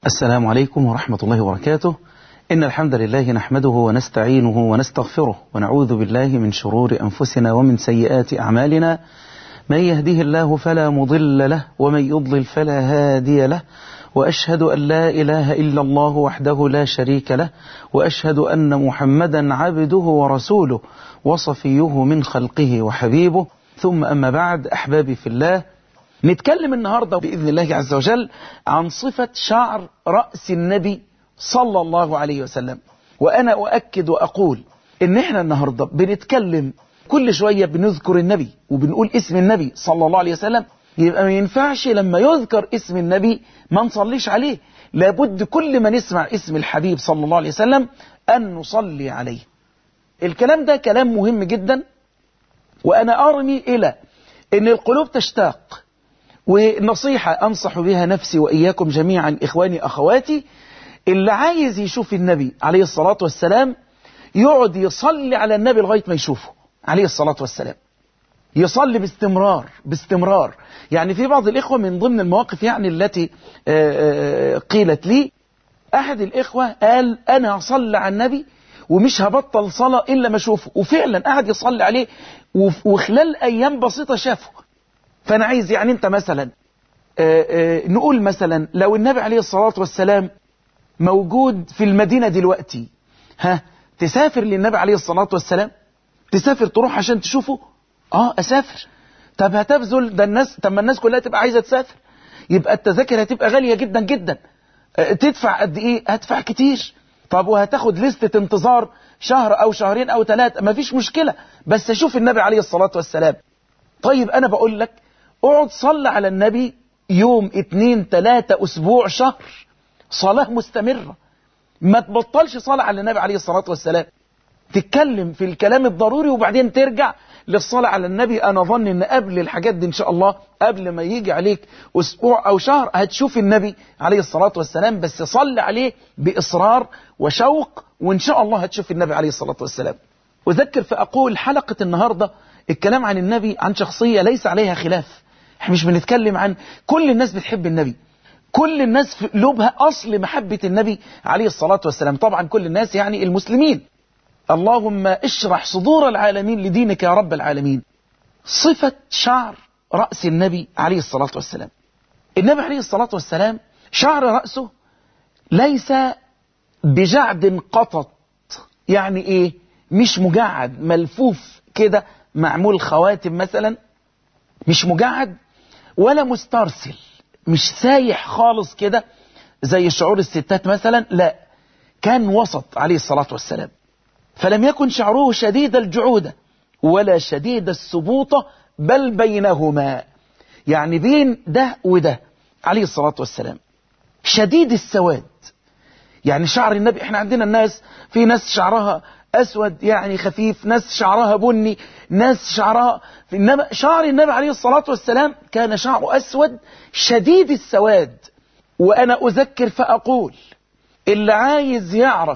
السلام عليكم ورحمة الله وبركاته إن الحمد لله نحمده ونستعينه ونستغفره ونعوذ بالله من شرور أنفسنا ومن سيئات أعمالنا من يهده الله فلا مضل له ومن يضلل فلا هادي له وأشهد أن لا إله إلا الله وحده لا شريك له وأشهد أن محمدا عبده ورسوله وصفيه من خلقه وحبيبه ثم أما بعد أحبابي في الله نتكلم النهاردة بإذن الله عز وجل عن صفة شعر رأس النبي صلى الله عليه وسلم وأنا أؤكد وأقول إن إحنا النهاردة بنتكلم كل شوية بنذكر النبي وبنقول اسم النبي صلى الله عليه وسلم يبقى ما ينفعش لما يذكر اسم النبي ما نصليش عليه لابد كل ما نسمع اسم الحبيب صلى الله عليه وسلم أن نصلي عليه الكلام ده كلام مهم جدا وأنا أرمي إلى أن القلوب تشتاق ونصيحة أنصح بها نفسي وإياكم جميعا إخواني أخواتي اللي عايز يشوف النبي عليه الصلاة والسلام يقعد يصلي على النبي لغاية ما يشوفه عليه الصلاة والسلام يصلي باستمرار باستمرار يعني في بعض الإخوة من ضمن المواقف يعني التي قيلت لي أحد الإخوة قال أنا هصلي على النبي ومش هبطل صلاة إلا ما أشوفه وفعلا قعد يصلي عليه وخلال أيام بسيطة شافه فأنا عايز يعني أنت مثلا آآ آآ نقول مثلا لو النبي عليه الصلاة والسلام موجود في المدينة دلوقتي ها تسافر للنبي عليه الصلاة والسلام تسافر تروح عشان تشوفه اه اسافر طب هتبذل ده الناس طب ما الناس كلها تبقى عايزة تسافر يبقى التذاكر هتبقى غالية جدا جدا اه تدفع قد ايه هدفع كتير طب وهتاخد لستة انتظار شهر او شهرين او ثلاثة مفيش مشكلة بس اشوف النبي عليه الصلاة والسلام طيب انا بقول لك اقعد صلي على النبي يوم اتنين تلاتة اسبوع شهر صلاة مستمرة ما تبطلش صلاة على النبي عليه الصلاة والسلام تتكلم في الكلام الضروري وبعدين ترجع للصلاة على النبي أنا ظن أن قبل الحاجات دي إن شاء الله قبل ما يجي عليك أسبوع أو شهر هتشوف النبي عليه الصلاة والسلام بس صل عليه بإصرار وشوق وإن شاء الله هتشوف النبي عليه الصلاة والسلام أذكر فأقول حلقة النهاردة الكلام عن النبي عن شخصية ليس عليها خلاف احنا مش بنتكلم عن كل الناس بتحب النبي كل الناس في قلوبها أصل محبة النبي عليه الصلاة والسلام طبعا كل الناس يعني المسلمين اللهم اشرح صدور العالمين لدينك يا رب العالمين صفة شعر رأس النبي عليه الصلاة والسلام النبي عليه الصلاة والسلام شعر رأسه ليس بجعد قطط يعني ايه مش مجعد ملفوف كده معمول خواتم مثلا مش مجعد ولا مسترسل مش سايح خالص كده زي شعور الستات مثلا لا كان وسط عليه الصلاة والسلام فلم يكن شعره شديد الجعودة ولا شديد السبوطة بل بينهما يعني بين ده وده عليه الصلاة والسلام شديد السواد يعني شعر النبي احنا عندنا الناس في ناس شعرها أسود يعني خفيف ناس شعرها بني ناس شعرها إنما شعر النبي عليه الصلاة والسلام كان شعره أسود شديد السواد وأنا أذكر فأقول اللي عايز يعرف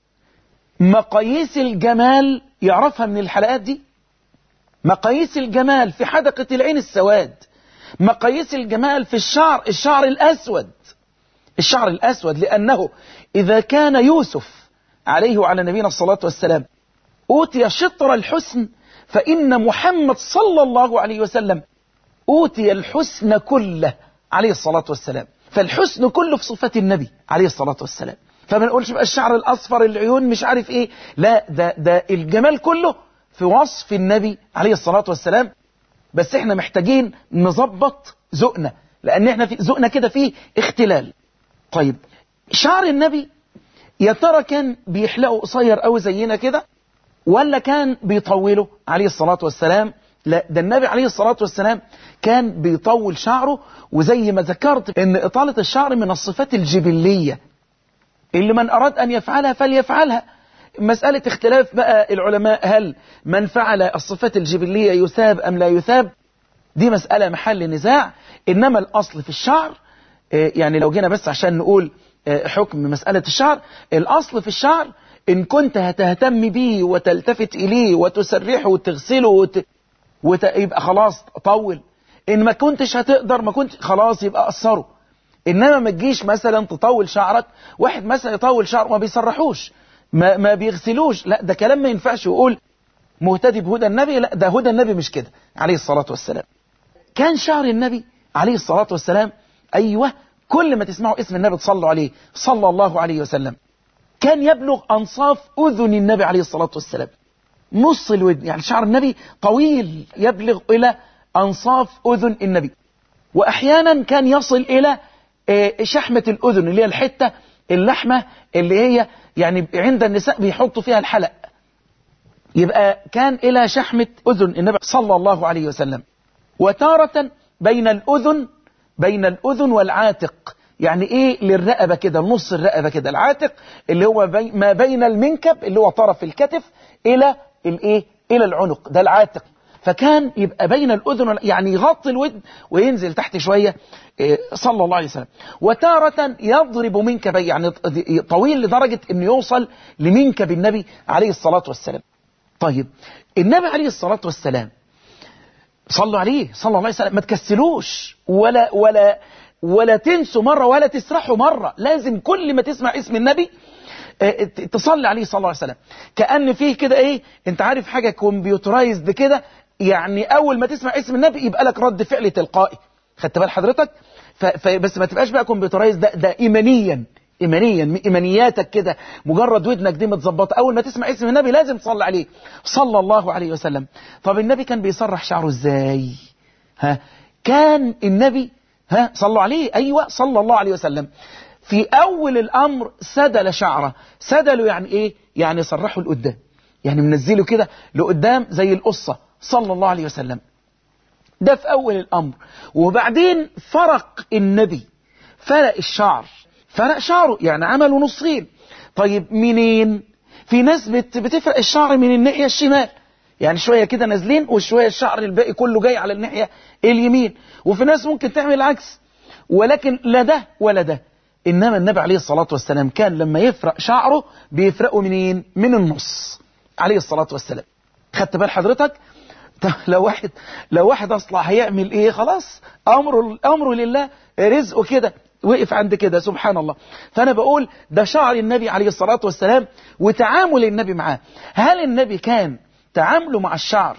مقاييس الجمال يعرفها من الحلقات دي مقاييس الجمال في حدقة العين السواد مقاييس الجمال في الشعر الشعر الأسود الشعر الأسود لأنه إذا كان يوسف عليه وعلى نبينا الصلاة والسلام أوتي شطر الحسن فإن محمد صلى الله عليه وسلم أوتي الحسن كله عليه الصلاة والسلام فالحسن كله في صفة النبي عليه الصلاة والسلام فما نقولش بقى الشعر الأصفر العيون مش عارف إيه لا ده, ده الجمال كله في وصف النبي عليه الصلاة والسلام بس احنا محتاجين نظبط ذوقنا لأن احنا في ذوقنا كده فيه اختلال طيب شعر النبي يا ترى كان بيحلقه قصير قوي زينا كده ولا كان بيطوله عليه الصلاة والسلام لا ده النبي عليه الصلاة والسلام كان بيطول شعره وزي ما ذكرت ان إطالة الشعر من الصفات الجبلية اللي من أراد أن يفعلها فليفعلها مسألة اختلاف بقى العلماء هل من فعل الصفات الجبلية يثاب أم لا يثاب دي مسألة محل نزاع إنما الأصل في الشعر يعني لو جينا بس عشان نقول حكم مسألة الشعر الأصل في الشعر إن كنت هتهتم به وتلتفت إليه وتسرحه وتغسله وت... وت... يبقى خلاص طول إن ما كنتش هتقدر ما كنت خلاص يبقى قصره انما ما تجيش مثلا تطول شعرك واحد مثلا يطول شعره ما بيسرحوش ما, ما بيغسلوش لا ده كلام ما ينفعش يقول مهتدي بهدى النبي لا ده هدى النبي مش كده عليه الصلاة والسلام كان شعر النبي عليه الصلاة والسلام أيوة كل ما تسمعوا اسم النبي تصلوا عليه صلى الله عليه وسلم كان يبلغ أنصاف أذن النبي عليه الصلاة والسلام نص الودن يعني شعر النبي طويل يبلغ إلى أنصاف أذن النبي وأحيانا كان يصل إلى شحمة الأذن اللي هي الحتة اللحمة اللي هي يعني عند النساء بيحطوا فيها الحلق يبقى كان إلى شحمة أذن النبي صلى الله عليه وسلم وتارة بين الأذن بين الأذن والعاتق يعني إيه للرقبة كده نص الرقبة كده العاتق اللي هو بي ما بين المنكب اللي هو طرف الكتف إلى الإيه إلى العنق ده العاتق فكان يبقى بين الأذن يعني يغطي الودن وينزل تحت شوية صلى الله عليه وسلم وتارة يضرب منكبي يعني طويل لدرجة أنه يوصل لمنكب النبي عليه الصلاة والسلام طيب النبي عليه الصلاة والسلام صلوا عليه صلى الله عليه وسلم ما تكسلوش ولا ولا ولا تنسوا مرة ولا تسرحوا مرة لازم كل ما تسمع اسم النبي تصلي عليه صلى الله عليه وسلم كأن فيه كده ايه انت عارف حاجة كمبيوترايزد كده يعني اول ما تسمع اسم النبي يبقى لك رد فعل تلقائي خدت بال حضرتك بس ما تبقاش بقى كمبيوترايز ده ده ايمانيا ايمانيا ايمانياتك كده مجرد ودنك دي متظبطه اول ما تسمع اسم النبي لازم تصلي عليه صلى الله عليه وسلم طب النبي كان بيسرح شعره ازاي ها كان النبي ها صلوا عليه ايوه صلى الله عليه وسلم في اول الامر سدل شعره سدله يعني ايه يعني سرحه لقدام يعني منزله كده لقدام زي القصه صلى الله عليه وسلم ده في أول الأمر وبعدين فرق النبي فرق الشعر فرق شعره يعني عمله نصين طيب منين في ناس بتفرق الشعر من الناحية الشمال يعني شوية كده نازلين وشوية الشعر الباقي كله جاي على الناحية اليمين وفي ناس ممكن تعمل العكس ولكن لا ده ولا ده إنما النبي عليه الصلاة والسلام كان لما يفرق شعره بيفرقه منين من النص عليه الصلاة والسلام خدت بال حضرتك طب لو واحد لو واحد اصلا هيعمل ايه خلاص امره امره لله رزقه كده وقف عند كده سبحان الله فانا بقول ده شعر النبي عليه الصلاه والسلام وتعامل النبي معاه هل النبي كان تعامله مع الشعر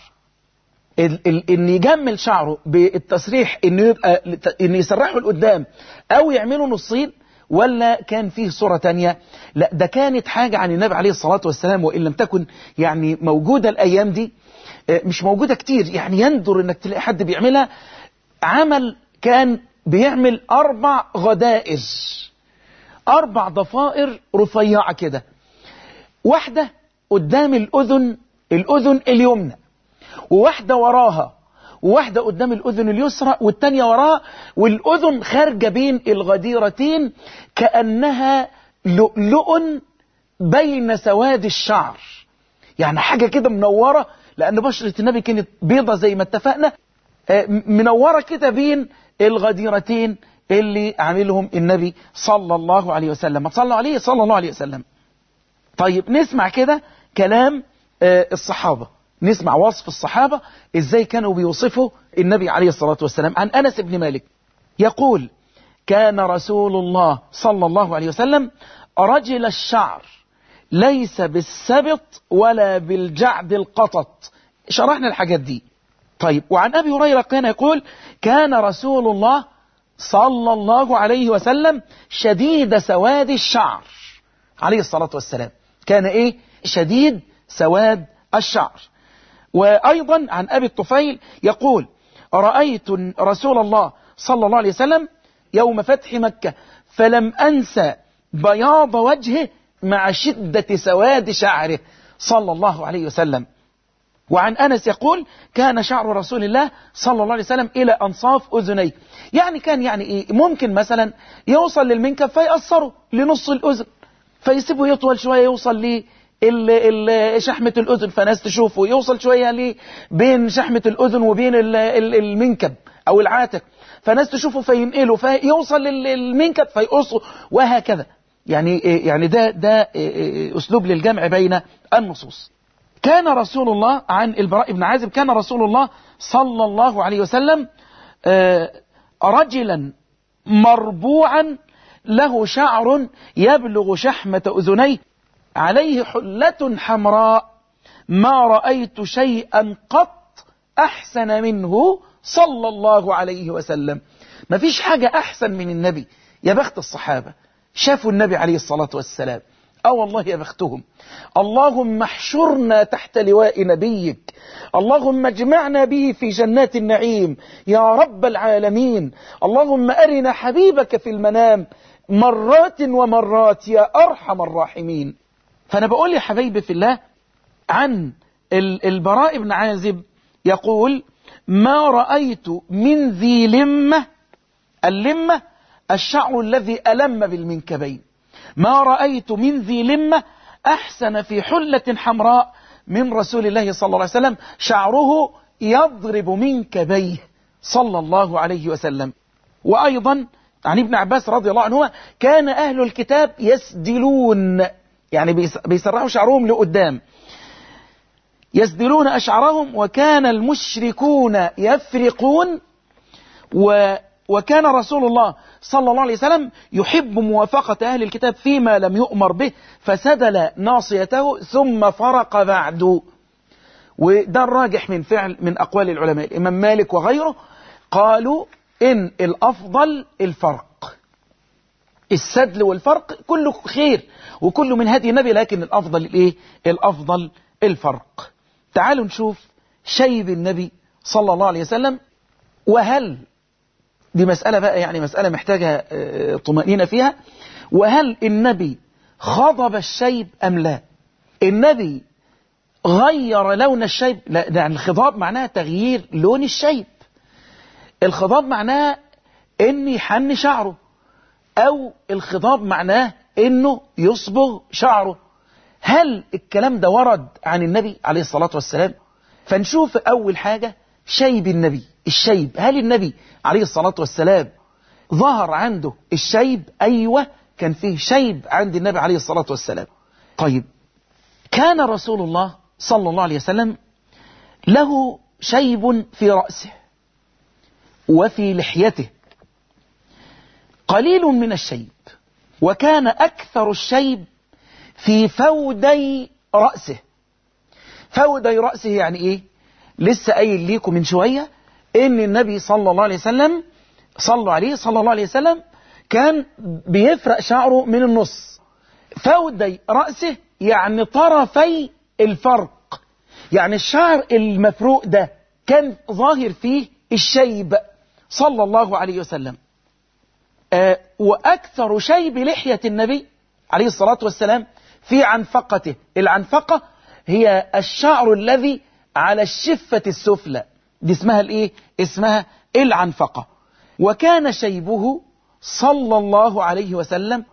ان يجمل شعره بالتسريح انه يبقى انه يسرحه لقدام او يعمله نصين ولا كان فيه صورة تانية لا ده كانت حاجة عن النبي عليه الصلاة والسلام وإن لم تكن يعني موجودة الأيام دي مش موجودة كتير يعني يندر انك تلاقي حد بيعملها عمل كان بيعمل اربع غدائر اربع ضفائر رفيعة كده واحدة قدام الاذن الاذن اليمنى وواحدة وراها وواحدة قدام الأذن اليسرى والتانية وراها والأذن خارجة بين الغديرتين كأنها لؤلؤ بين سواد الشعر يعني حاجة كده منورة لأن بشرة النبي كانت بيضة زي ما اتفقنا منورة كده بين الغديرتين اللي عاملهم النبي صلى الله عليه وسلم صلى عليه صلى الله عليه وسلم طيب نسمع كده كلام الصحابة نسمع وصف الصحابة ازاي كانوا بيوصفوا النبي عليه الصلاة والسلام عن أنس بن مالك يقول كان رسول الله صلى الله عليه وسلم رجل الشعر ليس بالسبط ولا بالجعد القطط شرحنا الحاجات دي طيب وعن أبي هريرة كان يقول كان رسول الله صلى الله عليه وسلم شديد سواد الشعر عليه الصلاة والسلام كان إيه شديد سواد الشعر وأيضا عن أبي الطفيل يقول رأيت رسول الله صلى الله عليه وسلم يوم فتح مكة فلم أنسى بياض وجهه مع شدة سواد شعره صلى الله عليه وسلم وعن أنس يقول كان شعر رسول الله صلى الله عليه وسلم إلى أنصاف أذنيه يعني كان يعني إيه ممكن مثلا يوصل للمنكب فيأثره لنص الأذن فيسيبه يطول شوية يوصل ليه شحمة الأذن فناس تشوفه يوصل شوية ليه بين شحمة الأذن وبين المنكب أو العاتق فناس تشوفه فينقله فيوصل للمنكب فيقصه وهكذا يعني يعني ده ده أسلوب للجمع بين النصوص كان رسول الله عن البراء بن عازب كان رسول الله صلى الله عليه وسلم رجلا مربوعا له شعر يبلغ شحمة أذنيه عليه حلة حمراء ما رأيت شيئا قط أحسن منه صلى الله عليه وسلم ما فيش حاجة أحسن من النبي يا بخت الصحابة شافوا النبي عليه الصلاة والسلام اه والله يا بختهم اللهم احشرنا تحت لواء نبيك اللهم اجمعنا به في جنات النعيم يا رب العالمين اللهم أرنا حبيبك في المنام مرات ومرات يا أرحم الراحمين فأنا بقول يا حبيبي في الله عن البراء بن عازب يقول ما رأيت من ذي لمة اللمة الشعر الذي ألم بالمنكبين ما رأيت من ذي لمة أحسن في حلة حمراء من رسول الله صلى الله عليه وسلم شعره يضرب منكبيه صلى الله عليه وسلم وأيضا عن ابن عباس رضي الله عنه كان أهل الكتاب يسدلون يعني بيسرحوا شعرهم لقدام يسدلون أشعرهم وكان المشركون يفرقون و وكان رسول الله صلى الله عليه وسلم يحب موافقة أهل الكتاب فيما لم يؤمر به فسدل ناصيته ثم فرق بعد وده الراجح من فعل من أقوال العلماء الإمام مالك وغيره قالوا إن الأفضل الفرق السدل والفرق كله خير وكله من هدي النبي لكن الأفضل الإيه؟ الأفضل الفرق تعالوا نشوف شيب النبي صلى الله عليه وسلم وهل دي مسألة بقى يعني مسألة محتاجة طمأنينة فيها وهل النبي خضب الشيب أم لا النبي غير لون الشيب لا ده الخضاب معناه تغيير لون الشيب الخضاب معناه ان يحن شعره او الخضاب معناه انه يصبغ شعره هل الكلام ده ورد عن النبي عليه الصلاة والسلام فنشوف اول حاجة شيب النبي الشيب هل النبي عليه الصلاة والسلام ظهر عنده الشيب أيوة كان فيه شيب عند النبي عليه الصلاة والسلام طيب كان رسول الله صلى الله عليه وسلم له شيب في رأسه وفي لحيته قليل من الشيب وكان أكثر الشيب في فودي رأسه فودي رأسه يعني إيه لسه قايل ليكم من شوية ان النبي صلى الله عليه وسلم صلوا عليه صلى الله عليه وسلم كان بيفرق شعره من النص فودي رأسه يعني طرفي الفرق يعني الشعر المفروق ده كان ظاهر فيه الشيب صلى الله عليه وسلم آه وأكثر شيب لحية النبي عليه الصلاة والسلام في عنفقته العنفقة هي الشعر الذي على الشفة السفلى دي اسمها الايه اسمها العنفقة وكان شيبه صلى الله عليه وسلم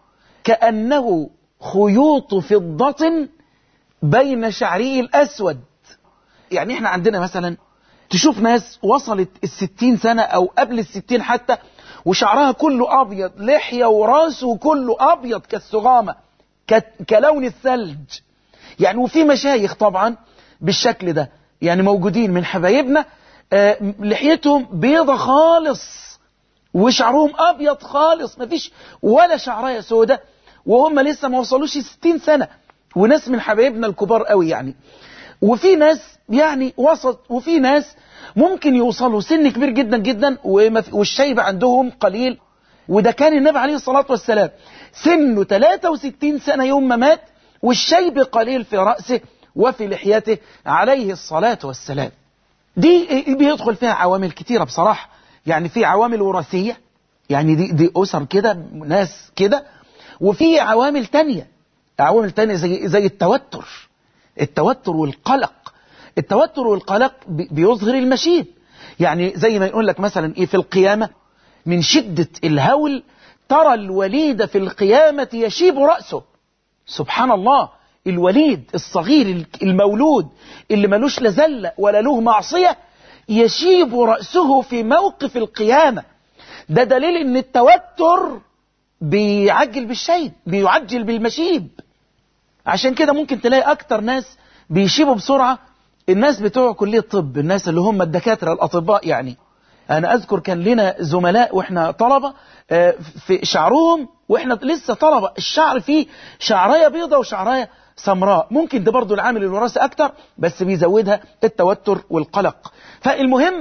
كأنه خيوط فضة بين شعره الأسود يعني احنا عندنا مثلا تشوف ناس وصلت الستين سنة أو قبل الستين حتى وشعرها كله أبيض لحية وراسه كله أبيض كالسغامة كلون الثلج يعني وفي مشايخ طبعا بالشكل ده يعني موجودين من حبايبنا آه لحيتهم بيضة خالص وشعرهم أبيض خالص مفيش ولا شعراية سودة وهم لسه ما وصلوش 60 سنة وناس من حبايبنا الكبار قوي يعني وفي ناس يعني وسط وفي ناس ممكن يوصلوا سن كبير جدا جدا والشيب عندهم قليل وده كان النبي عليه الصلاة والسلام سنه 63 سنة يوم ما مات والشيب قليل في رأسه وفي لحيته عليه الصلاة والسلام دي بيدخل فيها عوامل كتيرة بصراحة يعني في عوامل وراثية يعني دي, دي أسر كده ناس كده وفي عوامل تانية عوامل تانية زي, زي التوتر التوتر والقلق التوتر والقلق بيظهر المشيب يعني زي ما يقول لك مثلا ايه في القيامة من شدة الهول ترى الوليد في القيامة يشيب رأسه سبحان الله الوليد الصغير المولود اللي ملوش لا زلة ولا له معصية يشيب رأسه في موقف القيامة ده دليل ان التوتر بيعجل بالشيب بيعجل بالمشيب عشان كده ممكن تلاقي اكتر ناس بيشيبوا بسرعة الناس بتوع كلية الطب الناس اللي هم الدكاترة الأطباء يعني أنا أذكر كان لنا زملاء وإحنا طلبة في شعرهم وإحنا لسه طلبة الشعر فيه شعراية بيضة وشعراية سمراء ممكن ده برضو العامل الوراثي أكتر بس بيزودها التوتر والقلق فالمهم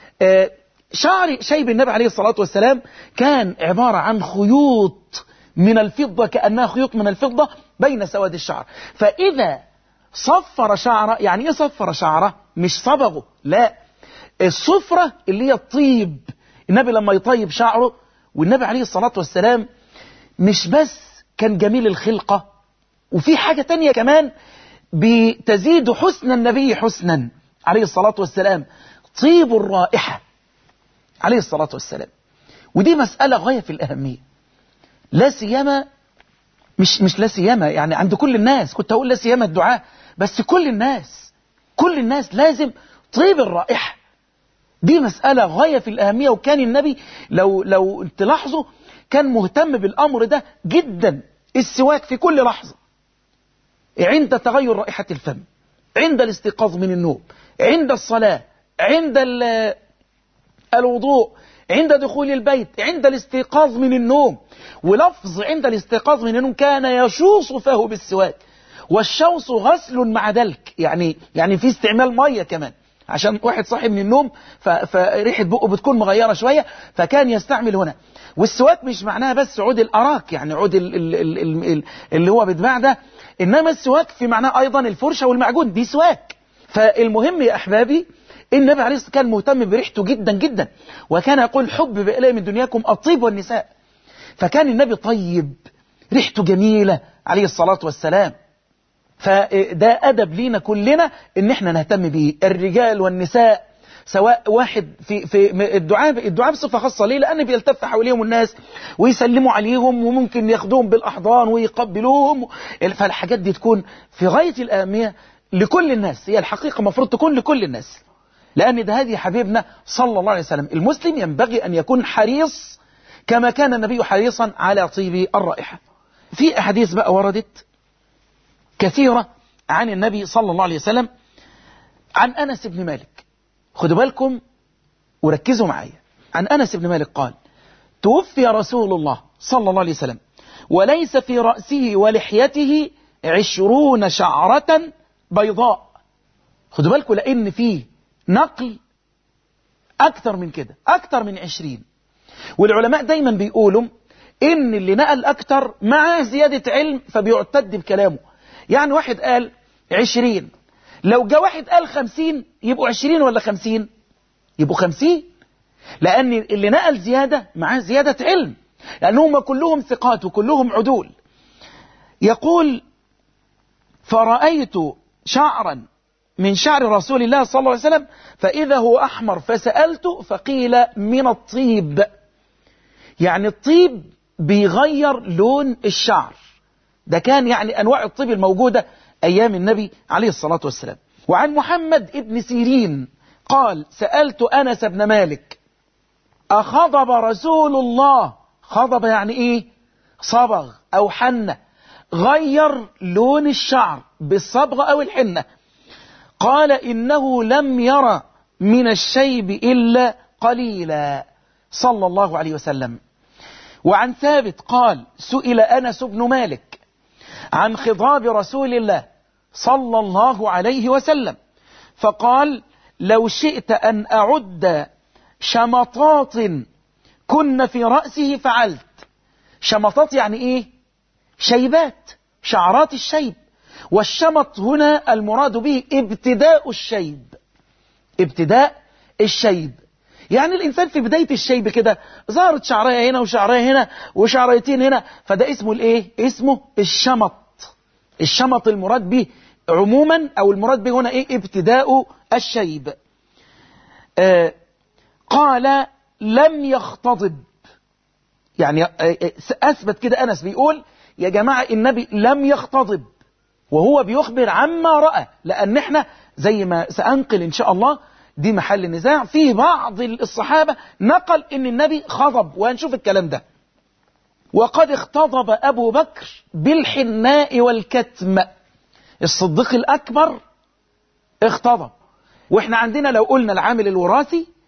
شعر شيب النبي عليه الصلاة والسلام كان عبارة عن خيوط من الفضة كأنها خيوط من الفضة بين سواد الشعر فإذا صفر شعره يعني ايه صفر شعره مش صبغه لا الصفرة اللي هي الطيب النبي لما يطيب شعره والنبي عليه الصلاة والسلام مش بس كان جميل الخلقة وفي حاجة تانية كمان بتزيد حسن النبي حسنا عليه الصلاة والسلام طيب الرائحة عليه الصلاة والسلام ودي مسألة غاية في الأهمية لا سيما مش مش لا سيما يعني عند كل الناس كنت أقول لا سيما الدعاء بس كل الناس كل الناس لازم طيب الرائحة دي مسألة غاية في الأهمية وكان النبي لو لو تلاحظوا كان مهتم بالأمر ده جدا السواك في كل لحظة عند تغير رائحة الفم عند الاستيقاظ من النوم عند الصلاة عند الوضوء عند دخول البيت عند الاستيقاظ من النوم ولفظ عند الاستيقاظ من النوم كان يشوص فاه بالسواك والشوص غسل مع دلك يعني يعني في استعمال ميه كمان عشان واحد صاحي من النوم فريحه بقه بتكون مغيره شويه فكان يستعمل هنا والسواك مش معناها بس عود الاراك يعني عود ال ال ال ال اللي هو بيتباع ده انما السواك في معناه ايضا الفرشه والمعجون دي سواك فالمهم يا احبابي النبي عليه الصلاه كان مهتم بريحته جدا جدا وكان يقول حب الي من دنياكم الطيب والنساء فكان النبي طيب ريحته جميله عليه الصلاه والسلام فده أدب لينا كلنا إن إحنا نهتم بيه الرجال والنساء سواء واحد في في الدعاء الدعاء بصفه خاصه ليه؟ لان بيلتف حواليهم الناس ويسلموا عليهم وممكن ياخدوهم بالاحضان ويقبلوهم فالحاجات دي تكون في غايه الاهميه لكل الناس هي الحقيقه المفروض تكون لكل الناس لان ده هذه حبيبنا صلى الله عليه وسلم المسلم ينبغي ان يكون حريص كما كان النبي حريصا على طيب الرائحه في احاديث بقى وردت كثيرة عن النبي صلى الله عليه وسلم عن أنس بن مالك خدوا بالكم وركزوا معايا عن أنس بن مالك قال توفي رسول الله صلى الله عليه وسلم وليس في رأسه ولحيته عشرون شعرة بيضاء خدوا بالكم لأن فيه نقل أكثر من كده أكثر من عشرين والعلماء دايما بيقولوا إن اللي نقل أكثر معاه زيادة علم فبيعتد بكلامه يعني واحد قال عشرين لو جاء واحد قال خمسين يبقوا عشرين ولا خمسين يبقوا خمسين لأن اللي نقل زيادة معاه زيادة علم لأنهم كلهم ثقات وكلهم عدول يقول فرأيت شعرا من شعر رسول الله صلى الله عليه وسلم فإذا هو أحمر فسألت فقيل من الطيب يعني الطيب بيغير لون الشعر ده كان يعني أنواع الطب الموجودة أيام النبي عليه الصلاة والسلام وعن محمد ابن سيرين قال سألت أنس بن مالك أخضب رسول الله خضب يعني إيه صبغ أو حنة غير لون الشعر بالصبغ أو الحنة قال إنه لم يرى من الشيب إلا قليلا صلى الله عليه وسلم وعن ثابت قال سئل أنس بن مالك عن خضاب رسول الله صلى الله عليه وسلم فقال لو شئت أن أعد شمطات كن في رأسه فعلت شمطات يعني إيه شيبات شعرات الشيب والشمط هنا المراد به ابتداء الشيب ابتداء الشيب يعني الإنسان في بداية الشيب كده ظهرت شعرية هنا وشعرية هنا وشعريتين هنا فده اسمه الإيه اسمه الشمط الشمط المراد به عموما أو المراد به هنا إيه ابتداء الشيب آه قال لم يختضب يعني أثبت كده أنس بيقول يا جماعة النبي لم يختضب وهو بيخبر عما رأى لأن احنا زي ما سأنقل إن شاء الله دي محل نزاع فيه بعض الصحابة نقل إن النبي خضب وهنشوف الكلام ده وقد اختضب أبو بكر بالحناء والكتم الصديق الأكبر اختضب واحنا عندنا لو قلنا العامل الوراثي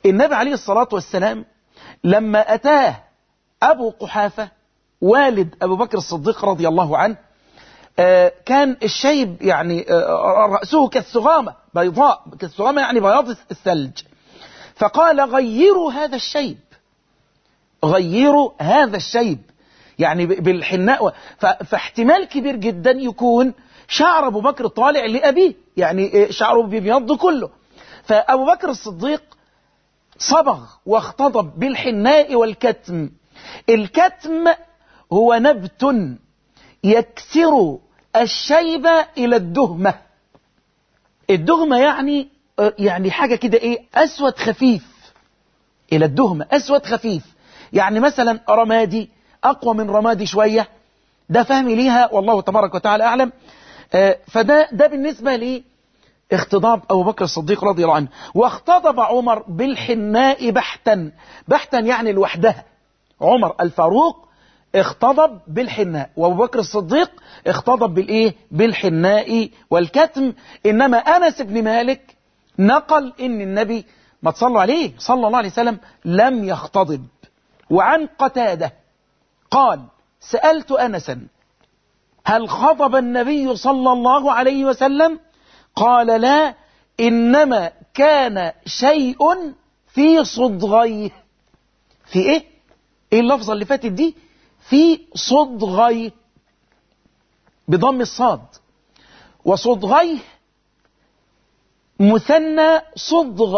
النبي عليه الصلاة والسلام لما أتاه أبو قحافة والد أبو بكر الصديق رضي الله عنه آه، كان الشيب يعني آه، رأسه كالثغامة بيضاء كالثغامة يعني بياض الثلج فقال غيروا هذا الشيب غيروا هذا الشيب يعني ب- بالحناء و- ف- فاحتمال كبير جدا يكون شعر أبو بكر طالع لأبيه يعني آه، شعره بيبيض كله فأبو بكر الصديق صبغ واختضب بالحناء والكتم الكتم هو نبت يكسر الشيب إلى الدهمة الدهمة يعني يعني حاجة كده إيه أسود خفيف إلى الدهمة أسود خفيف يعني مثلا رمادي أقوى من رمادي شوية ده فهمي ليها والله تبارك وتعالى أعلم آه، فده ده بالنسبة لي اختضاب أبو بكر الصديق رضي الله عنه واختضب عمر بالحناء بحتا بحتا يعني لوحدها عمر الفاروق اختضب بالحناء وابو بكر الصديق اختضب بالايه بالحناء والكتم انما انس بن مالك نقل ان النبي ما تصلوا عليه صلى الله عليه وسلم لم يختضب وعن قتاده قال سالت انسا هل خضب النبي صلى الله عليه وسلم قال لا انما كان شيء في صدغيه في ايه ايه اللفظه اللي فاتت دي في صدغيه بضم الصاد وصدغيه مثنى صدغ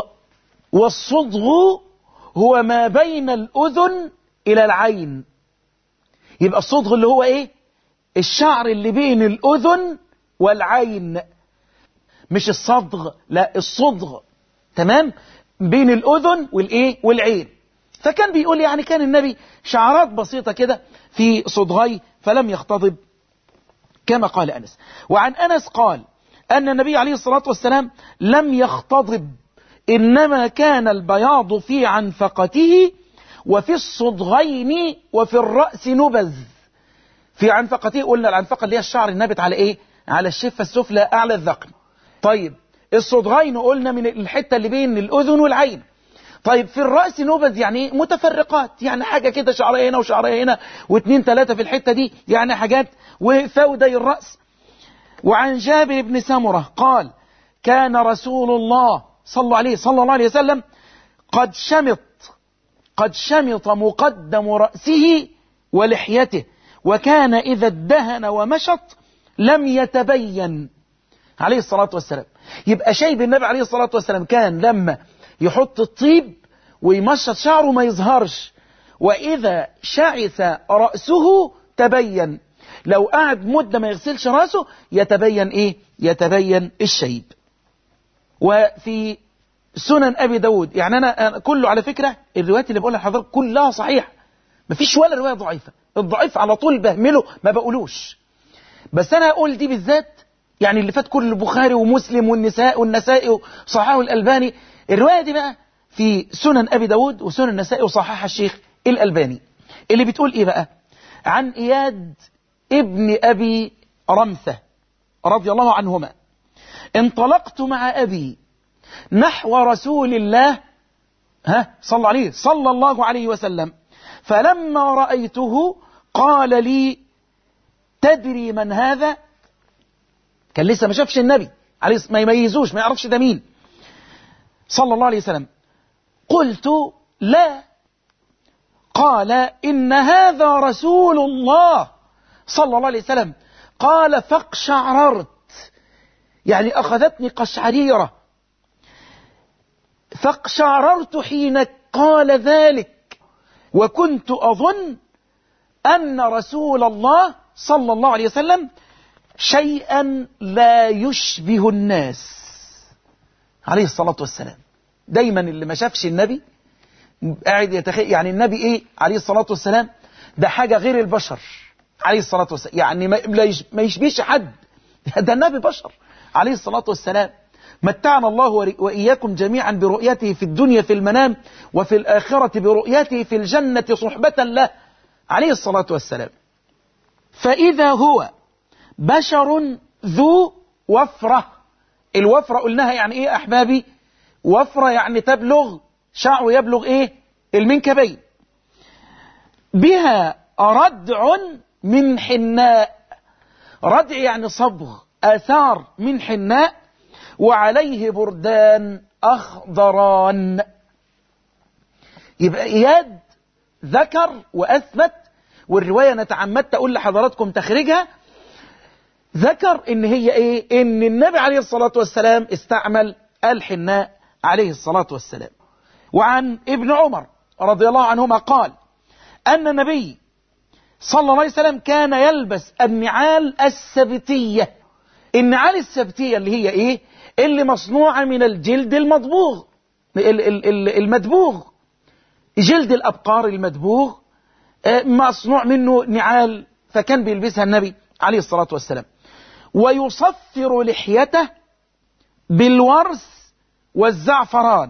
والصدغ هو ما بين الأذن إلى العين يبقى الصدغ اللي هو إيه الشعر اللي بين الأذن والعين مش الصدغ لا الصدغ تمام بين الأذن والإيه والعين فكان بيقول يعني كان النبي شعرات بسيطة كده في صدغي فلم يختضب كما قال أنس وعن أنس قال أن النبي عليه الصلاة والسلام لم يختضب إنما كان البياض في عنفقته وفي الصدغين وفي الرأس نبذ في عنفقته قلنا العنفقة اللي هي الشعر النابت على إيه على الشفة السفلى أعلى الذقن طيب الصدغين قلنا من الحتة اللي بين الأذن والعين طيب في الرأس نبذ يعني ايه متفرقات يعني حاجة كده شعرية هنا وشعرية هنا واثنين ثلاثة في الحتة دي يعني حاجات وفودي الرأس وعن جابر بن سمرة قال كان رسول الله صلى عليه صلى الله عليه وسلم قد شمط قد شمط مقدم رأسه ولحيته وكان إذا ادهن ومشط لم يتبين عليه الصلاة والسلام يبقى شيب النبي عليه الصلاة والسلام كان لما يحط الطيب ويمشط شعره ما يظهرش وإذا شعث رأسه تبين لو قعد مدة ما يغسلش رأسه يتبين إيه يتبين الشيب وفي سنن أبي داود يعني أنا أنا كله على فكرة الروايات اللي بقولها لحضرتك كلها صحيحة مفيش ولا رواية ضعيفة الضعيف على طول بهمله ما بقولوش بس أنا هقول دي بالذات يعني اللي فات كل البخاري ومسلم والنساء والنسائي وصححه الألباني الرواية دي بقى في سنن أبي داود وسنن النسائي وصححها الشيخ الألباني اللي بتقول إيه بقى عن إياد ابن أبي رمثة رضي الله عنهما انطلقت مع أبي نحو رسول الله ها صلى عليه صلى الله عليه وسلم فلما رأيته قال لي تدري من هذا كان لسه ما شافش النبي عليه ما يميزوش ما يعرفش ده مين صلى الله عليه وسلم قلت لا قال إن هذا رسول الله صلى الله عليه وسلم قال فاقشعررت يعني أخذتني قشعريرة فاقشعررت حين قال ذلك وكنت أظن أن رسول الله صلى الله عليه وسلم شيئا لا يشبه الناس عليه الصلاة والسلام دايما اللي ما شافش النبي قاعد يتخيل يعني النبي ايه عليه الصلاة والسلام ده حاجة غير البشر عليه الصلاة والسلام يعني ما يشبهش حد ده النبي بشر عليه الصلاة والسلام متعنا الله وإياكم جميعا برؤيته في الدنيا في المنام وفي الآخرة برؤيته في الجنة صحبة له عليه الصلاة والسلام فإذا هو بشر ذو وفرة الوفرة قلناها يعني إيه أحبابي وفرة يعني تبلغ شعره يبلغ ايه المنكبين بها ردع من حناء ردع يعني صبغ آثار من حناء وعليه بردان أخضران يبقى إياد ذكر وأثبت والرواية نتعمدت أقول لحضراتكم تخرجها ذكر إن هي إيه إن النبي عليه الصلاة والسلام استعمل الحناء عليه الصلاة والسلام وعن ابن عمر رضي الله عنهما قال أن النبي صلى الله عليه وسلم كان يلبس النعال السبتية النعال السبتية اللي هي إيه اللي مصنوعة من الجلد المضبوغ المدبوغ جلد الأبقار المدبوغ مصنوع منه نعال فكان بيلبسها النبي عليه الصلاة والسلام ويصفر لحيته بالورس والزعفران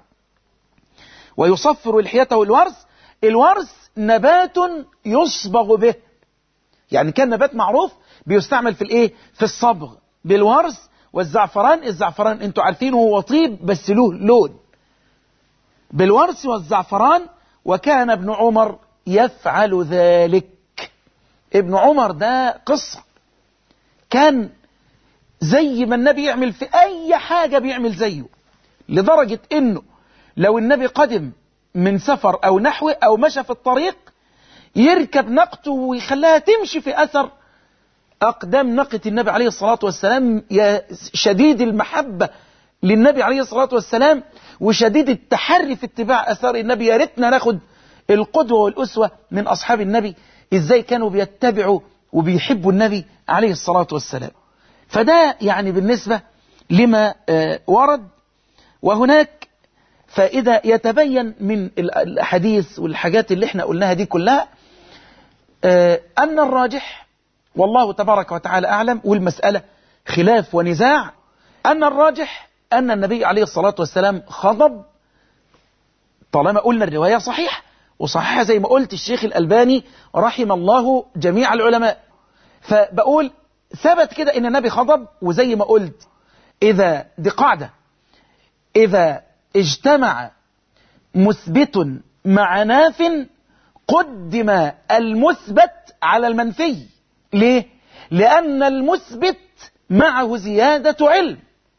ويصفر لحيته الورس الورس نبات يصبغ به يعني كان نبات معروف بيستعمل في الايه في الصبغ بالورس والزعفران الزعفران انتوا عارفين هو طيب بس له لون بالورس والزعفران وكان ابن عمر يفعل ذلك ابن عمر ده قصة كان زي ما النبي يعمل في أي حاجة بيعمل زيه لدرجة إنه لو النبي قدم من سفر أو نحوه أو مشى في الطريق يركب ناقته ويخليها تمشي في أثر أقدام ناقة النبي عليه الصلاة والسلام يا شديد المحبة للنبي عليه الصلاة والسلام وشديد التحري في اتباع أثار النبي يا ريتنا ناخد القدوة والأسوة من أصحاب النبي إزاي كانوا بيتبعوا وبيحبوا النبي عليه الصلاة والسلام فده يعني بالنسبة لما ورد وهناك فإذا يتبين من الحديث والحاجات اللي احنا قلناها دي كلها أن الراجح والله تبارك وتعالى أعلم والمسألة خلاف ونزاع أن الراجح أن النبي عليه الصلاة والسلام خضب طالما قلنا الرواية صحيح وصحيحة زي ما قلت الشيخ الألباني رحم الله جميع العلماء فبقول ثبت كده ان النبي خضب وزي ما قلت إذا دي قاعدة إذا اجتمع مثبت مع ناف قدم المثبت على المنفي ليه؟ لأن المثبت معه زيادة علم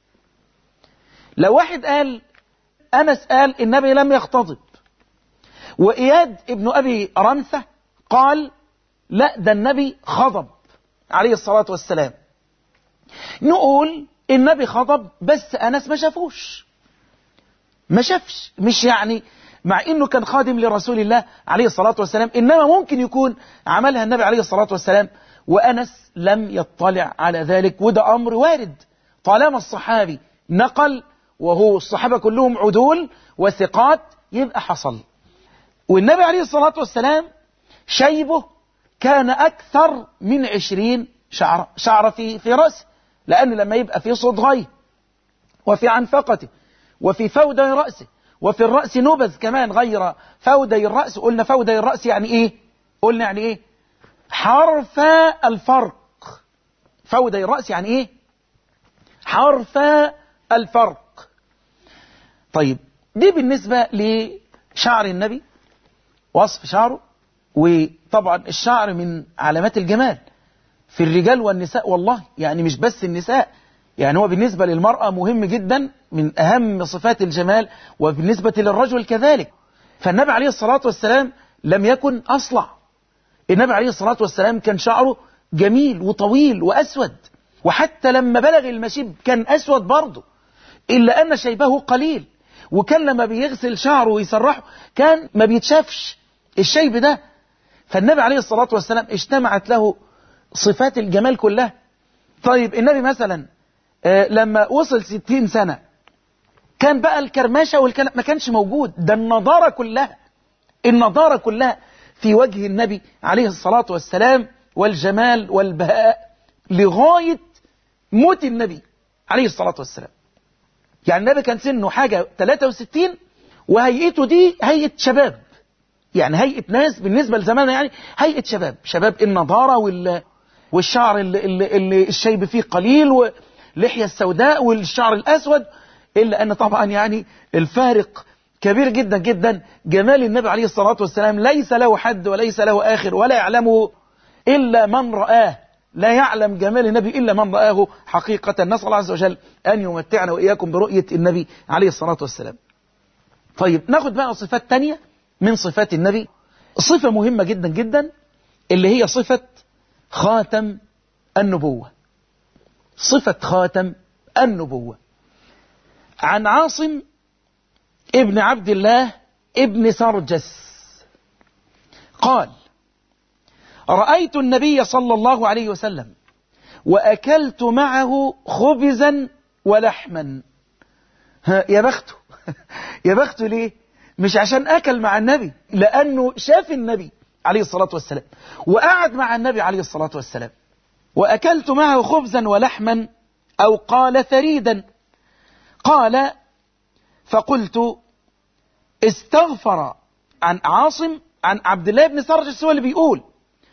لو واحد قال أنس قال النبي لم يختضب وإياد ابن أبي رمثة قال لا ده النبي خضب عليه الصلاة والسلام نقول النبي خضب بس أنس ما شافوش ما شافش مش يعني مع انه كان خادم لرسول الله عليه الصلاة والسلام انما ممكن يكون عملها النبي عليه الصلاة والسلام وانس لم يطلع على ذلك وده امر وارد طالما الصحابي نقل وهو الصحابة كلهم عدول وثقات يبقى حصل والنبي عليه الصلاة والسلام شيبه كان أكثر من عشرين شعر, شعر في, في رأسه لأن لما يبقى في صدغيه وفي عنفقته وفي فودي رأسه وفي الرأس نبذ كمان غير فودي الرأس قلنا فودي الرأس يعني إيه قلنا يعني إيه حرف الفرق فودي الرأس يعني إيه حرف الفرق طيب دي بالنسبة لشعر النبي وصف شعره وطبعا الشعر من علامات الجمال في الرجال والنساء والله يعني مش بس النساء يعني هو بالنسبة للمرأة مهم جدا من أهم صفات الجمال وبالنسبة للرجل كذلك فالنبي عليه الصلاة والسلام لم يكن أصلع النبي عليه الصلاة والسلام كان شعره جميل وطويل وأسود وحتى لما بلغ المشيب كان أسود برضه إلا أن شيبه قليل وكان لما بيغسل شعره ويسرحه كان ما بيتشافش الشيب ده فالنبي عليه الصلاة والسلام اجتمعت له صفات الجمال كلها طيب النبي مثلا لما وصل ستين سنة كان بقى الكرماشة والكلام ما كانش موجود ده النضارة كلها النضارة كلها في وجه النبي عليه الصلاة والسلام والجمال والبهاء لغاية موت النبي عليه الصلاة والسلام يعني النبي كان سنه حاجة 63 وهيئته دي هيئة شباب يعني هيئة ناس بالنسبة لزماننا يعني هيئة شباب شباب النضارة وال والشعر اللي, اللي, اللي الشيب فيه قليل واللحية السوداء والشعر الأسود إلا أن طبعا يعني الفارق كبير جدا جدا جمال النبي عليه الصلاة والسلام ليس له حد وليس له آخر ولا يعلمه إلا من رآه لا يعلم جمال النبي إلا من رآه حقيقة نسأل الله عز وجل أن يمتعنا وإياكم برؤية النبي عليه الصلاة والسلام طيب ناخد بقى صفات تانية من صفات النبي صفة مهمة جدا جدا اللي هي صفة خاتم النبوة صفة خاتم النبوة عن عاصم ابن عبد الله ابن سرجس قال رأيت النبي صلى الله عليه وسلم وأكلت معه خبزا ولحما ها يا بخته يا بخته ليه مش عشان أكل مع النبي لأنه شاف النبي عليه الصلاة والسلام وقعد مع النبي عليه الصلاة والسلام وأكلت معه خبزا ولحما أو قال ثريدا قال فقلت استغفر عن عاصم عن عبد الله بن سرجس هو اللي بيقول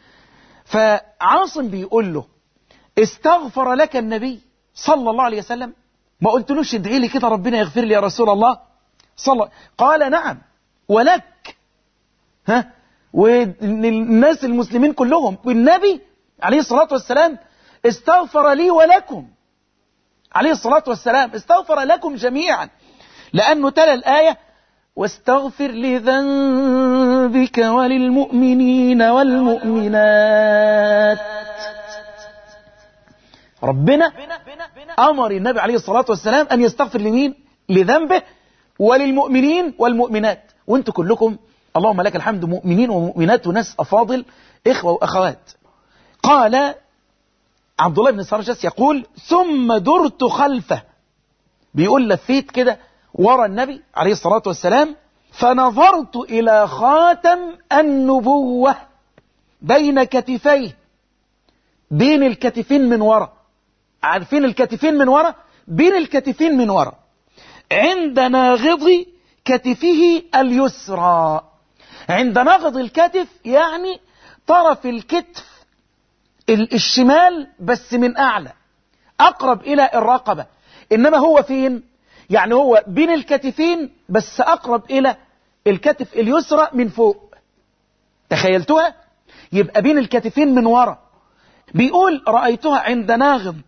فعاصم بيقول له استغفر لك النبي صلى الله عليه وسلم ما قلتلوش ادعي لي كده ربنا يغفر لي يا رسول الله صلى قال نعم ولك ها والناس المسلمين كلهم والنبي عليه الصلاة والسلام استغفر لي ولكم عليه الصلاة والسلام استغفر لكم جميعا لأنه تلا الآية واستغفر لذنبك وللمؤمنين والمؤمنات ربنا أمر النبي عليه الصلاة والسلام أن يستغفر لمين لذنبه وللمؤمنين والمؤمنات وانتم كلكم اللهم لك الحمد مؤمنين ومؤمنات وناس أفاضل إخوة وأخوات قال عبد الله بن سرجس يقول ثم درت خلفه بيقول لفيت كده ورا النبي عليه الصلاة والسلام فنظرت إلى خاتم النبوة بين كتفيه بين الكتفين من ورا عارفين الكتفين من ورا بين الكتفين من ورا عند ناغض كتفه اليسرى عند ناغض الكتف يعني طرف الكتف الشمال بس من أعلى أقرب إلى الرقبة إنما هو فين يعني هو بين الكتفين بس أقرب إلى الكتف اليسرى من فوق تخيلتها يبقى بين الكتفين من ورا بيقول رأيتها عند ناغض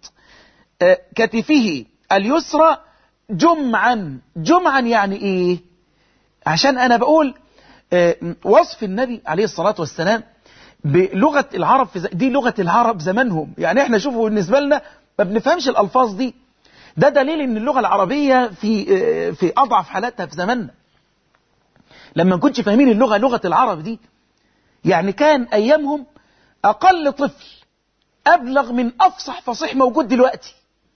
كتفه اليسرى جمعا جمعا يعني ايه عشان انا بقول وصف النبي عليه الصلاة والسلام بلغة العرب في دي لغة العرب زمانهم يعني احنا شوفوا بالنسبة لنا ما بنفهمش الألفاظ دي ده دليل ان اللغة العربية في في أضعف حالاتها في زماننا لما نكونش فاهمين اللغة لغة العرب دي يعني كان أيامهم أقل طفل أبلغ من أفصح فصيح موجود دلوقتي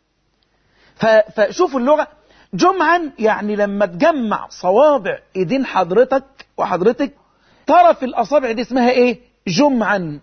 فشوفوا اللغة جمعا يعني لما تجمع صوابع ايدين حضرتك وحضرتك طرف الأصابع دي اسمها ايه جمعا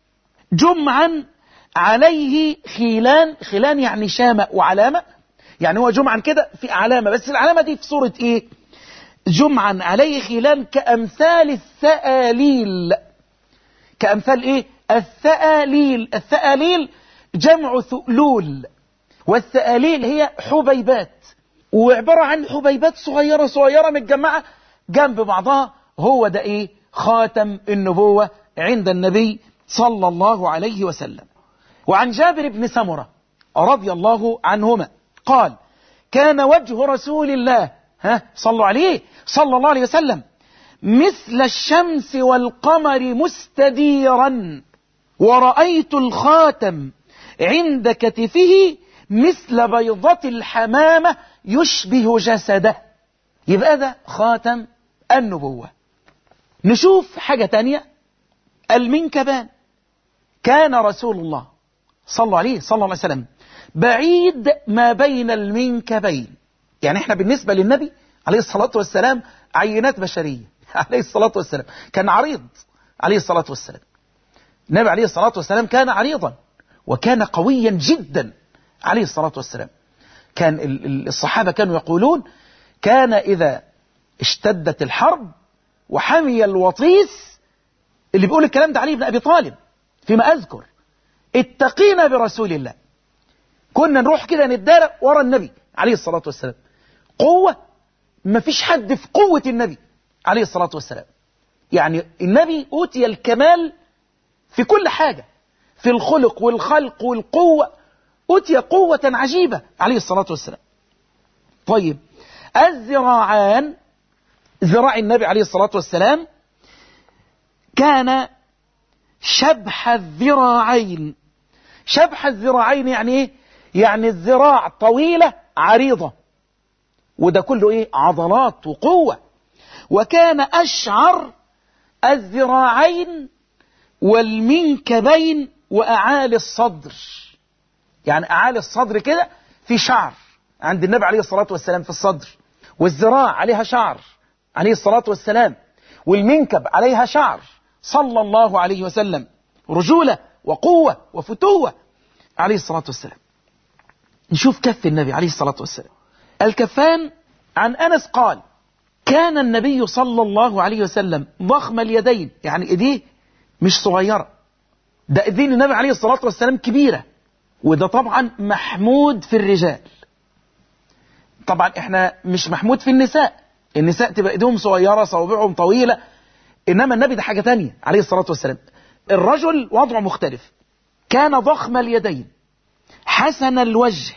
جمعا عليه خيلان خيلان يعني شامة وعلامة يعني هو جمعا كده في علامة بس العلامة دي في صورة ايه جمعا عليه خيلان كأمثال الثآليل كأمثال ايه الثآليل الثآليل جمع ثؤلول والثآليل هي حبيبات وعبارة عن حبيبات صغيرة صغيرة متجمعة جنب بعضها هو ده ايه خاتم النبوة عند النبي صلى الله عليه وسلم وعن جابر بن سمرة رضي الله عنهما قال كان وجه رسول الله ها صلوا عليه صلى الله عليه وسلم مثل الشمس والقمر مستديرا ورأيت الخاتم عند كتفه مثل بيضة الحمامة يشبه جسده يبقى ده خاتم النبوة نشوف حاجة تانية المنكبان كان رسول الله صلى عليه صلى الله عليه وسلم بعيد ما بين المنكبين يعني احنا بالنسبة للنبي عليه الصلاة والسلام عينات بشرية عليه الصلاة والسلام كان عريض عليه الصلاة والسلام النبي عليه الصلاة والسلام كان عريضا وكان قويا جدا عليه الصلاة والسلام كان الصحابة كانوا يقولون كان إذا اشتدت الحرب وحمي الوطيس اللي بيقول الكلام ده علي بن أبي طالب فيما أذكر اتقينا برسول الله كنا نروح كده نتدارى ورا النبي عليه الصلاة والسلام قوة ما فيش حد في قوة النبي عليه الصلاة والسلام يعني النبي أوتي الكمال في كل حاجة في الخلق والخلق والقوة أوتي قوة عجيبة عليه الصلاة والسلام طيب الذراعان ذراع النبي عليه الصلاة والسلام كان شبح الذراعين شبح الذراعين يعني ايه يعني الذراع طويلة عريضة وده كله ايه عضلات وقوة وكان أشعر الذراعين والمنكبين وأعالي الصدر يعني أعالي الصدر كده في شعر عند النبي عليه الصلاة والسلام في الصدر والذراع عليها شعر عليه الصلاة والسلام والمنكب عليها شعر صلى الله عليه وسلم رجولة وقوة وفتوة عليه الصلاة والسلام نشوف كف النبي عليه الصلاة والسلام الكفان عن أنس قال كان النبي صلى الله عليه وسلم ضخم اليدين يعني ايديه مش صغيرة ده ايدين النبي عليه الصلاة والسلام كبيرة وده طبعا محمود في الرجال طبعا احنا مش محمود في النساء النساء تبقى ايديهم صغيرة صوابعهم طويلة انما النبي ده حاجة تانية عليه الصلاة والسلام الرجل وضعه مختلف كان ضخم اليدين حسن الوجه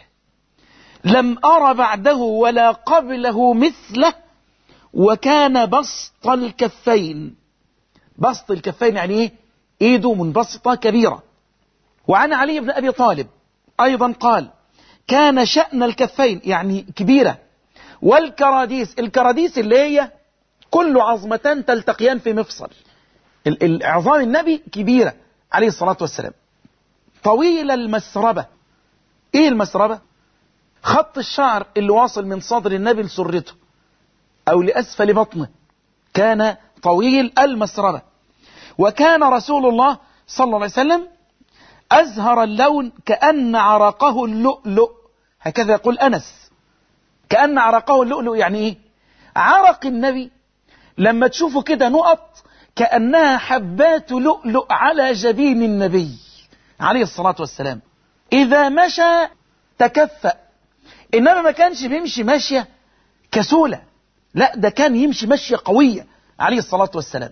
لم أرى بعده ولا قبله مثله وكان بسط الكفين بسط الكفين يعني ايه ايده منبسطة كبيرة وعن علي بن أبي طالب أيضا قال كان شأن الكفين يعني كبيرة والكراديس الكراديس اللي هي كل عظمتان تلتقيان في مفصل العظام النبي كبيرة عليه الصلاة والسلام طويل المسربة ايه المسربة خط الشعر اللي واصل من صدر النبي لسرته او لاسفل بطنه كان طويل المسربة وكان رسول الله صلى الله عليه وسلم أزهر اللون كأن عرقه اللؤلؤ هكذا يقول أنس كأن عرقه اللؤلؤ يعني إيه عرق النبي لما تشوفوا كده نقط كأنها حبات لؤلؤ على جبين النبي عليه الصلاة والسلام إذا مشى تكفأ إنما ما كانش بيمشي ماشية كسولة لا ده كان يمشي مشية قوية عليه الصلاة والسلام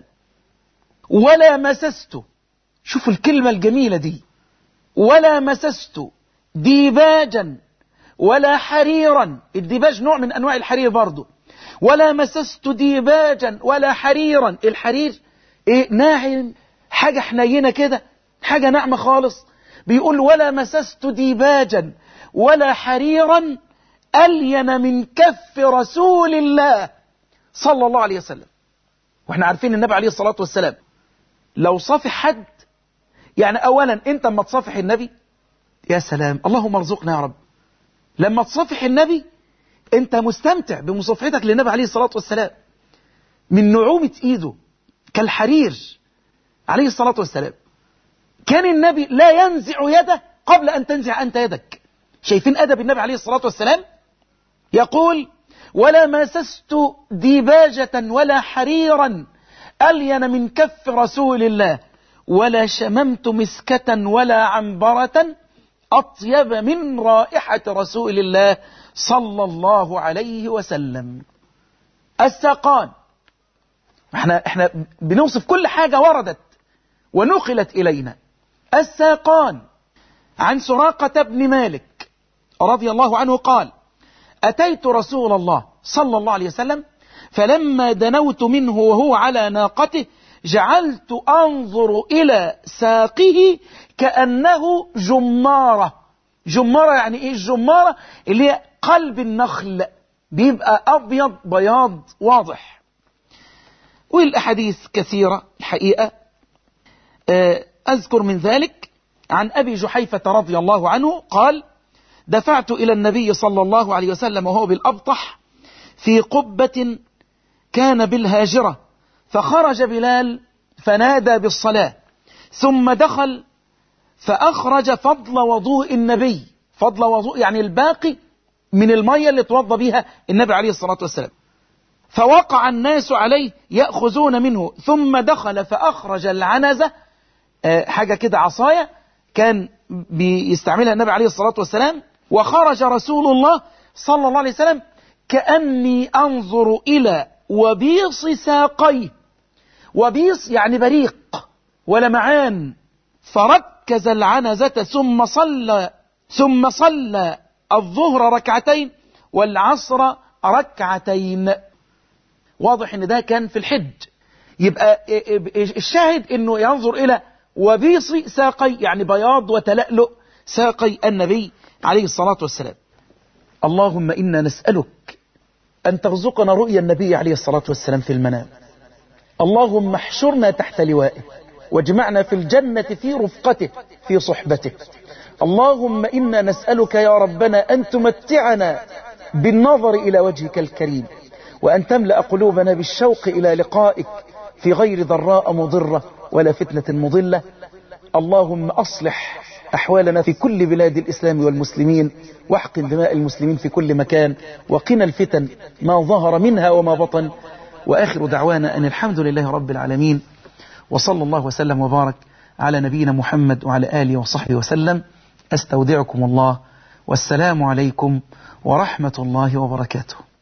ولا مسست شوفوا الكلمة الجميلة دي ولا مسست ديباجا ولا حريرا الديباج نوع من أنواع الحرير برضه ولا مسست ديباجا ولا حريرا الحرير إيه ناعم حاجة حنينة كده حاجة ناعمة خالص بيقول ولا مسست ديباجا ولا حريرا ألين من كف رسول الله صلى الله عليه وسلم واحنا عارفين النبي عليه الصلاة والسلام لو صافح حد يعني أولا أنت لما تصافح النبي يا سلام اللهم ارزقنا يا رب لما تصافح النبي أنت مستمتع بمصافحتك للنبي عليه الصلاة والسلام من نعومة إيده كالحرير عليه الصلاة والسلام كان النبي لا ينزع يده قبل أن تنزع أنت يدك شايفين أدب النبي عليه الصلاة والسلام يقول ولا مسست ديباجة ولا حريرا ألين من كف رسول الله ولا شممت مسكة ولا عنبرة أطيب من رائحة رسول الله صلى الله عليه وسلم الساقان احنا, احنا بنوصف كل حاجة وردت ونقلت إلينا الساقان عن سراقة بن مالك رضي الله عنه قال أتيت رسول الله صلى الله عليه وسلم فلما دنوت منه وهو على ناقته جعلت أنظر إلى ساقه كأنه جمارة جمارة يعني إيه الجمارة اللي هي قلب النخل بيبقى أبيض بياض واضح والأحاديث كثيرة الحقيقة أذكر من ذلك عن أبي جحيفة رضي الله عنه قال دفعت إلى النبي صلى الله عليه وسلم وهو بالأبطح في قبة كان بالهاجرة فخرج بلال فنادى بالصلاة ثم دخل فأخرج فضل وضوء النبي فضل وضوء يعني الباقي من المية اللي توضى بها النبي عليه الصلاة والسلام فوقع الناس عليه يأخذون منه ثم دخل فأخرج العنزة حاجة كده عصاية كان بيستعملها النبي عليه الصلاة والسلام وخرج رسول الله صلى الله عليه وسلم كأني أنظر إلى وبيص ساقيه وبيص يعني بريق ولمعان فركز العنزة ثم صلى ثم صلى الظهر ركعتين والعصر ركعتين واضح ان ده كان في الحج يبقى الشاهد انه ينظر الى وبيص ساقي يعني بياض وتلألؤ ساقي النبي عليه الصلاة والسلام اللهم إنا نسألك أن ترزقنا رؤيا النبي عليه الصلاة والسلام في المنام اللهم احشرنا تحت لوائه واجمعنا في الجنة في رفقته في صحبته اللهم إنا نسألك يا ربنا أن تمتعنا بالنظر إلى وجهك الكريم وأن تملأ قلوبنا بالشوق إلى لقائك في غير ضراء مضرة ولا فتنة مضلة اللهم أصلح أحوالنا في كل بلاد الإسلام والمسلمين واحقن دماء المسلمين في كل مكان وقنا الفتن ما ظهر منها وما بطن وآخر دعوانا أن الحمد لله رب العالمين وصلى الله وسلم وبارك على نبينا محمد وعلى آله وصحبه وسلم أستودعكم الله والسلام عليكم ورحمة الله وبركاته